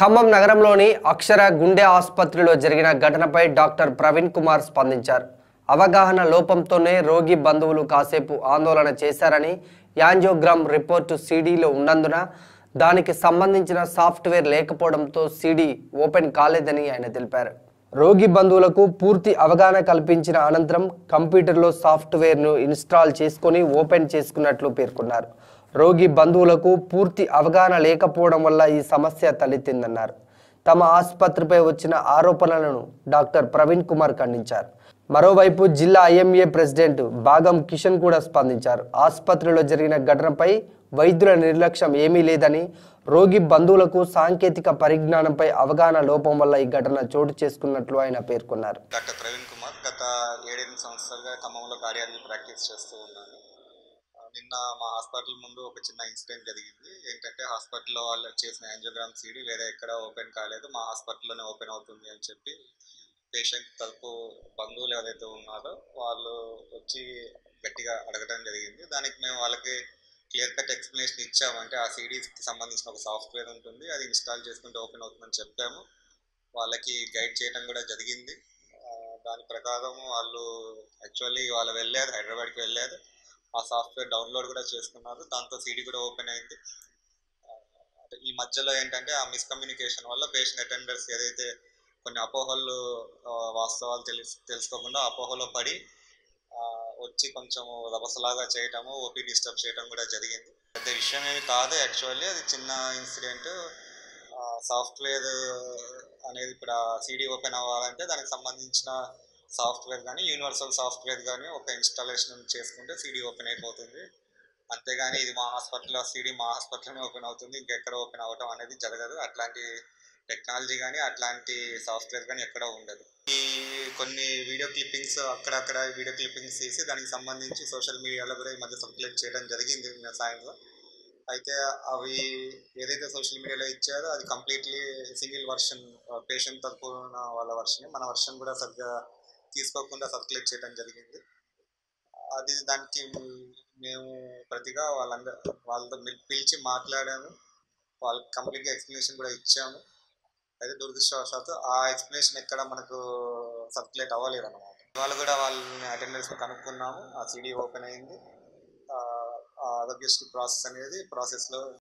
ఖమ్మం నగరంలోని అక్షర గుండె ఆసుపత్రిలో జరిగిన ఘటనపై డాక్టర్ ప్రవీణ్ కుమార్ స్పందించారు అవగాహన లోపంతోనే రోగి బంధువులు కాసేపు ఆందోళన చేశారని యాంజియోగ్రామ్ రిపోర్టు సీడీలో ఉన్నందున దానికి సంబంధించిన సాఫ్ట్వేర్ లేకపోవడంతో సీడీ ఓపెన్ కాలేదని ఆయన తెలిపారు రోగి బంధువులకు పూర్తి అవగాహన కల్పించిన అనంతరం కంప్యూటర్లో సాఫ్ట్వేర్ను ఇన్స్టాల్ చేసుకొని ఓపెన్ చేసుకున్నట్లు పేర్కొన్నారు రోగి బంధువులకు పూర్తి అవగాహన లేకపోవడం వల్ల ఈ సమస్య తలెత్తిందన్నారు తమ ఆసుపత్రిపై వచ్చిన ఆరోపణలను డాక్టర్ ప్రవీణ్ కుమార్ ఖండించారు మరోవైపు జిల్లా ఐఎంఏ ప్రెసిడెంట్ భాగం కిషన్ కూడా స్పందించారు ఆసుపత్రిలో జరిగిన ఘటనపై వైద్యుల నిర్లక్ష్యం ఏమీ లేదని రోగి బంధువులకు సాంకేతిక పరిజ్ఞానంపై అవగాహన లోపం వల్ల ఈ ఘటన చోటు చేసుకున్నట్లు ఆయన పేర్కొన్నారు డాక్టర్ ప్రవీణ్ కుమార్ గత ఏడెనిమిది సంవత్సరాలుగా ఖమ్మంలో కార్డియాలజీ ప్రాక్టీస్ చేస్తూ ఉన్నాను ఆ, నిన్న మా హాస్పిటల్ ముందు ఒక చిన్న ఇన్సిడెంట్ జరిగింది ఏంటంటే హాస్పిటల్లో వాళ్ళు చేసిన యాంజియోగ్రామ్ సీడీ వేరే ఎక్కడ ఓపెన్ కాలేదు మా హాస్పిటల్లోనే ఓపెన్ అవుతుంది అని చెప్పి పేషెంట్ తరపు బంధువులు ఎవరైతే ఉన్నారో వాళ్ళు వచ్చి గట్టిగా అడగడం జరిగింది దానికి మేము వాళ్ళకి క్లియర్ కట్ ఎక్స్ప్లెనేషన్ ఇచ్చాము అంటే ఆ సీడీస్కి సంబంధించిన ఒక సాఫ్ట్వేర్ ఉంటుంది అది ఇన్స్టాల్ చేసుకుంటే ఓపెన్ అవుతుందని చెప్పాము వాళ్ళకి గైడ్ చేయడం కూడా జరిగింది ఆ, దాని ప్రకారం వాళ్ళు యాక్చువల్లీ వాళ్ళు వెళ్ళారు హైదరాబాద్కి వెళ్ళారు ఆ సాఫ్ట్వేర్ డౌన్లోడ్ కూడా చేసుకున్నారు దాంతో సీడీ కూడా ఓపెన్ అయింది ఆ, అంటే ఈ మధ్యలో ఏంటంటే ఆ మిస్కమ్యూనికేషన్ వల్ల పేషెంట్ అటెండర్స్ ఏదైతే కొన్ని అపోహలు ఆ, వాస్తవాలు తెలుసు తెలుసుకోకుండా అపోహలో పడి ఆ, వచ్చి కొంచెం రభసలాగా చేయటము ఓపీ డిస్టర్బ్ చేయటం కూడా జరిగింది పెద్ద విషయం ఏమి కాదు యాక్చువల్లీ అది చిన్న ఇన్సిడెంట్ సాఫ్ట్వేర్ అనేది ఇప్పుడు ఆ సీడీ ఓపెన్ అవ్వాలంటే దానికి సంబంధించిన సాఫ్ట్వేర్ కానీ యూనివర్సల్ సాఫ్ట్వేర్ కానీ ఒక ఇన్స్టాలేషన్ చేసుకుంటే సీడీ ఓపెన్ అయిపోతుంది అంతేగాని ఇది మా హాస్పిటల్లో సీడీ మా హాస్పిటల్లోనే ఓపెన్ అవుతుంది ఇంకెక్కడ ఓపెన్ అవ్వటం అనేది జరగదు అట్లాంటి టెక్నాలజీ కానీ అట్లాంటి సాఫ్ట్వేర్ కానీ ఎక్కడ ఉండదు ఈ కొన్ని వీడియో క్లిప్పింగ్స్ అక్కడక్కడ వీడియో క్లిప్పింగ్స్ తీసి దానికి సంబంధించి సోషల్ మీడియాలో కూడా ఈ మధ్య సర్క్యులేట్ చేయడం జరిగింది నిన్న సాయంత్రం అయితే అవి ఏదైతే సోషల్ మీడియాలో ఇచ్చారో అది కంప్లీట్లీ సింగిల్ వర్షన్ పేషెంట్ తరపున వాళ్ళ వర్షన్ మన వర్షన్ కూడా సరిగ్గా తీసుకోకుండా సర్క్యులేట్ చేయడం జరిగింది అది దానికి మేము ప్రతిగా వాళ్ళందరూ వాళ్ళతో పిల్- పిలిచి మాట్లాడాము వాళ్ళకి కంప్లీట్గా ఎక్స్ప్లెనేషన్ కూడా ఇచ్చాము అయితే దురదృష్టవశాత్తు ఆ ఎక్స్ప్లెనేషన్ ఎక్కడ మనకు సర్క్యులేట్ అవ్వలేదు అనమాట వాళ్ళు కూడా వాళ్ళని అటెండెన్స్ కనుక్కున్నాము ఆ సిడీ ఓపెన్ అయింది ఆ, ఆ ఆరోగ్యశ్రీ ప్రాసెస్ అనేది ప్రాసెస్లో